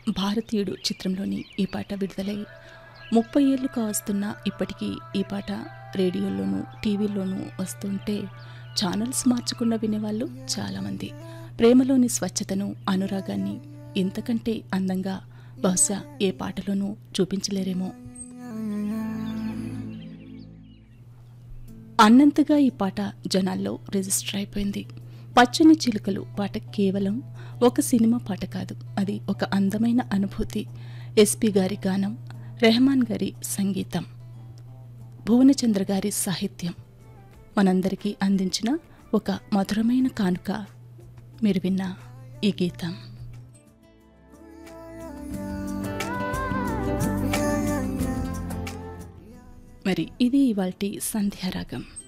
భారతీయుడు చిత్రంలోని ఈ పాట విడుదలై ముప్పై ఏళ్ళు కావస్తున్న ఇప్పటికీ ఈ పాట రేడియోలోనూ టీవీలోనూ వస్తుంటే ఛానల్స్ మార్చకుండా వినేవాళ్ళు చాలామంది ప్రేమలోని స్వచ్ఛతను అనురాగాన్ని ఇంతకంటే అందంగా బహుశా ఏ పాటలోనూ చూపించలేరేమో అన్నంతగా ఈ పాట జనాల్లో రిజిస్టర్ అయిపోయింది పచ్చని చిలుకలు పాట కేవలం ఒక సినిమా పాట కాదు అది ఒక అందమైన అనుభూతి ఎస్పి గారి గానం రెహమాన్ గారి సంగీతం భువనచంద్ర గారి సాహిత్యం మనందరికీ అందించిన ఒక మధురమైన కానుక మీరు విన్న ఈ గీతం మరి ఇది ఇవాల్టి సంధ్యారాగం